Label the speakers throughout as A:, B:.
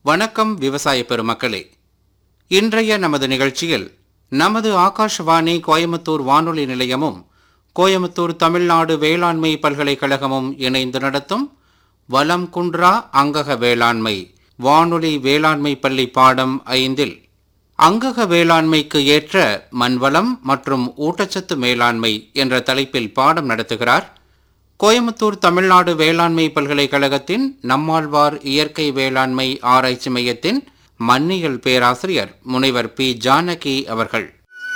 A: வணக்கம் விவசாய பெருமக்களே இன்றைய நமது நிகழ்ச்சியில் நமது ஆகாஷவாணி கோயம்புத்தூர் வானொலி நிலையமும் கோயம்புத்தூர் தமிழ்நாடு வேளாண்மை பல்கலைக்கழகமும் இணைந்து நடத்தும் வலம் குன்றா அங்கக வேளாண்மை வானொலி வேளாண்மை பள்ளி பாடம் ஐந்தில் அங்கக வேளாண்மைக்கு ஏற்ற மண்வளம் மற்றும் ஊட்டச்சத்து மேலாண்மை என்ற தலைப்பில் பாடம் நடத்துகிறார் கோயம்புத்தூர் தமிழ்நாடு வேளாண்மை பல்கலைக்கழகத்தின் நம்மாழ்வார் இயற்கை வேளாண்மை ஆராய்ச்சி மையத்தின் மண்ணியல் பேராசிரியர் முனைவர் பி ஜானகி அவர்கள்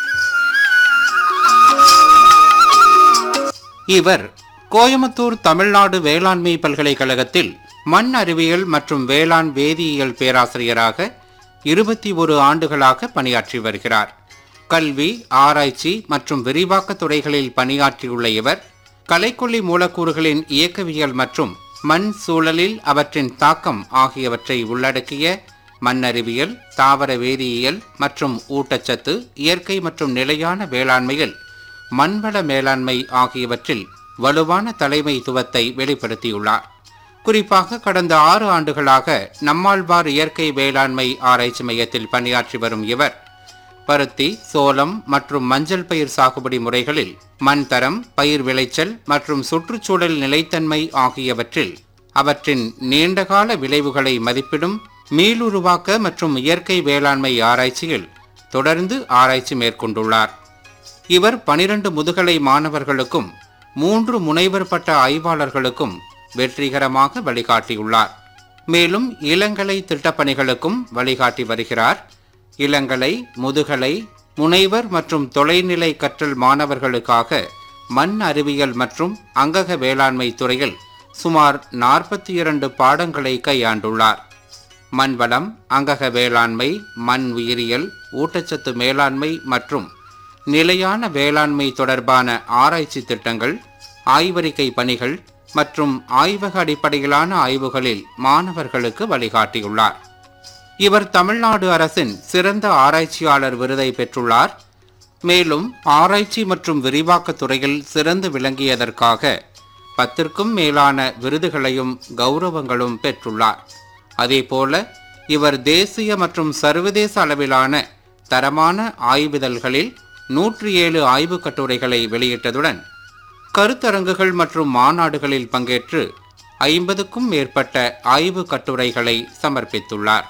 A: இவர் கோயம்புத்தூர் தமிழ்நாடு வேளாண்மை பல்கலைக்கழகத்தில் மண் அறிவியல் மற்றும் வேளாண் வேதியியல் பேராசிரியராக இருபத்தி ஒரு ஆண்டுகளாக பணியாற்றி வருகிறார் கல்வி ஆராய்ச்சி மற்றும் விரிவாக்க துறைகளில் பணியாற்றியுள்ள இவர் கலைக்கொல்லி மூலக்கூறுகளின் இயக்கவியல் மற்றும் மண் சூழலில் அவற்றின் தாக்கம் ஆகியவற்றை உள்ளடக்கிய மண்ணறிவியல் தாவர வேதியியல் மற்றும் ஊட்டச்சத்து இயற்கை மற்றும் நிலையான வேளாண்மையில் மண்வள மேலாண்மை ஆகியவற்றில் வலுவான தலைமைத்துவத்தை வெளிப்படுத்தியுள்ளார் குறிப்பாக கடந்த ஆறு ஆண்டுகளாக நம்மாழ்வார் இயற்கை வேளாண்மை ஆராய்ச்சி மையத்தில் பணியாற்றி வரும் இவர் பருத்தி சோளம் மற்றும் மஞ்சள் பயிர் சாகுபடி முறைகளில் மண் தரம் பயிர் விளைச்சல் மற்றும் சுற்றுச்சூழல் நிலைத்தன்மை ஆகியவற்றில் அவற்றின் நீண்டகால விளைவுகளை மதிப்பிடும் மீளுருவாக்க மற்றும் இயற்கை வேளாண்மை ஆராய்ச்சியில் தொடர்ந்து ஆராய்ச்சி மேற்கொண்டுள்ளார் இவர் பனிரெண்டு முதுகலை மாணவர்களுக்கும் மூன்று முனைவர் பட்ட ஆய்வாளர்களுக்கும் வெற்றிகரமாக வழிகாட்டியுள்ளார் மேலும் இளங்கலை திட்டப்பணிகளுக்கும் வழிகாட்டி வருகிறார் இளங்கலை முதுகலை முனைவர் மற்றும் தொலைநிலை கற்றல் மாணவர்களுக்காக மண் அறிவியல் மற்றும் அங்கக வேளாண்மை துறையில் சுமார் நாற்பத்தி இரண்டு பாடங்களை கையாண்டுள்ளார் மண்வளம் அங்கக வேளாண்மை மண் உயிரியல் ஊட்டச்சத்து மேலாண்மை மற்றும் நிலையான வேளாண்மை தொடர்பான ஆராய்ச்சி திட்டங்கள் ஆய்வறிக்கை பணிகள் மற்றும் ஆய்வக அடிப்படையிலான ஆய்வுகளில் மாணவர்களுக்கு வழிகாட்டியுள்ளார் இவர் தமிழ்நாடு அரசின் சிறந்த ஆராய்ச்சியாளர் விருதை பெற்றுள்ளார் மேலும் ஆராய்ச்சி மற்றும் விரிவாக்க துறையில் சிறந்து விளங்கியதற்காக பத்திற்கும் மேலான விருதுகளையும் கௌரவங்களும் பெற்றுள்ளார் அதேபோல இவர் தேசிய மற்றும் சர்வதேச அளவிலான தரமான ஆய்விதழ்களில் நூற்றி ஏழு ஆய்வுக் கட்டுரைகளை வெளியிட்டதுடன் கருத்தரங்குகள் மற்றும் மாநாடுகளில் பங்கேற்று ஐம்பதுக்கும் மேற்பட்ட ஆய்வு கட்டுரைகளை சமர்ப்பித்துள்ளார்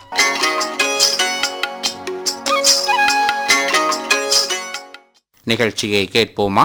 A: நிகழ்ச்சியை கேட்போமா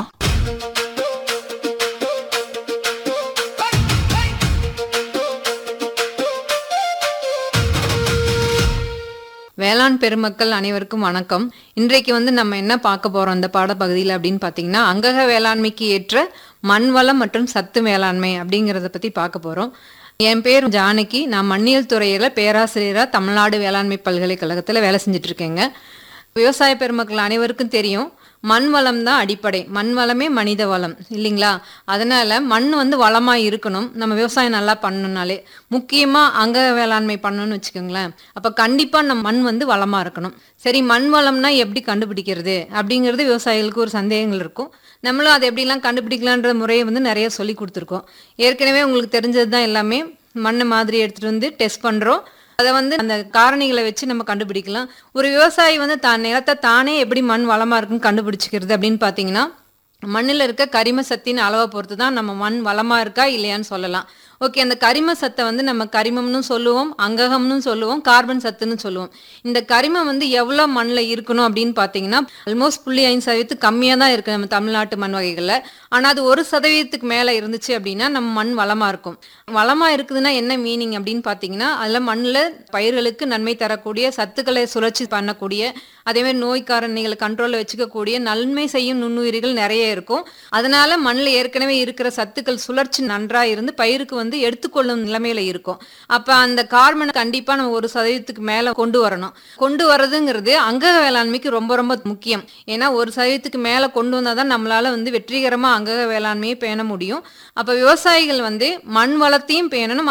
B: வேளாண் பெருமக்கள் அனைவருக்கும் வணக்கம் இன்றைக்கு வந்து நம்ம என்ன பார்க்க போறோம் இந்த பாடப்பகுதியில் அப்படின்னு பார்த்தீங்கன்னா அங்கக வேளாண்மைக்கு ஏற்ற மண் வளம் மற்றும் சத்து மேலாண்மை அப்படிங்கிறத பத்தி பார்க்க போறோம் என் பேர் ஜானகி நான் மண்ணியல் துறையில பேராசிரியராக தமிழ்நாடு வேளாண்மை பல்கலைக்கழகத்தில் வேலை செஞ்சுட்டு இருக்கேங்க விவசாய பெருமக்கள் அனைவருக்கும் தெரியும் மண் வளம் தான் அடிப்படை மண் வளமே மனித வளம் இல்லைங்களா அதனால மண் வந்து வளமா இருக்கணும் நம்ம விவசாயம் நல்லா பண்ணணும்னாலே முக்கியமா அங்க வேளாண்மை பண்ணணும்னு வச்சுக்கோங்களேன் அப்ப கண்டிப்பா நம்ம மண் வந்து வளமா இருக்கணும் சரி மண் வளம்னா எப்படி கண்டுபிடிக்கிறது அப்படிங்கிறது விவசாயிகளுக்கு ஒரு சந்தேகங்கள் இருக்கும் நம்மளும் அதை எப்படிலாம் கண்டுபிடிக்கலான்ற முறையை வந்து நிறைய சொல்லி கொடுத்துருக்கோம் ஏற்கனவே உங்களுக்கு தெரிஞ்சது தான் எல்லாமே மண்ணை மாதிரி எடுத்துட்டு வந்து டெஸ்ட் பண்றோம் அதை வந்து அந்த காரணிகளை வச்சு நம்ம கண்டுபிடிக்கலாம் ஒரு விவசாயி வந்து தான் நிலத்தை தானே எப்படி மண் வளமா இருக்குன்னு கண்டுபிடிச்சிக்கிறது அப்படின்னு பார்த்தீங்கன்னா மண்ணில் இருக்க கரிம சத்தின் அளவை பொறுத்து தான் நம்ம மண் வளமா இருக்கா இல்லையான்னு சொல்லலாம் ஓகே அந்த கரிம சத்தை வந்து நம்ம கரிமம்னு சொல்லுவோம் அங்ககம்னு சொல்லுவோம் கார்பன் சத்துன்னு சொல்லுவோம் இந்த கரிமம் வந்து எவ்வளோ மண்ணில் இருக்கணும் அப்படின்னு பார்த்தீங்கன்னா ஆல்மோஸ்ட் புள்ளி ஐந்து சதவீதத்துக்கு கம்மியாக தான் இருக்குது நம்ம தமிழ்நாட்டு மண் வகைகளில் ஆனால் அது ஒரு சதவீதத்துக்கு மேலே இருந்துச்சு அப்படின்னா நம்ம மண் வளமாக இருக்கும் வளமாக இருக்குதுன்னா என்ன மீனிங் அப்படின்னு பார்த்தீங்கன்னா அதில் மண்ணில் பயிர்களுக்கு நன்மை தரக்கூடிய சத்துக்களை சுழற்சி பண்ணக்கூடிய அதேமாதிரி நோய் காரணிகளை கண்ட்ரோலில் வச்சுக்கக்கூடிய நன்மை செய்யும் நுண்ணுயிரிகள் நிறைய இருக்கும் அதனால மண்ணில் ஏற்கனவே இருக்கிற சத்துக்கள் சுழற்சி நன்றாக இருந்து பயிருக்கு வந்து எடுத்துக்கொள்ளும் நிலைமையில இருக்கும் அப்ப அந்த கார்பனை கண்டிப்பா நம்ம ஒரு சதவீதத்துக்கு மேல கொண்டு வரணும் கொண்டு வரதுங்கிறது அங்க வேளாண்மைக்கு ரொம்ப ரொம்ப முக்கியம் ஏன்னா ஒரு சதவீதத்துக்கு மேல கொண்டு வந்தாதான் நம்மளால வந்து வெற்றிகரமா அங்க வேளாண்மையை பேண முடியும் அப்ப விவசாயிகள் வந்து மண் வளத்தையும் பேணணும்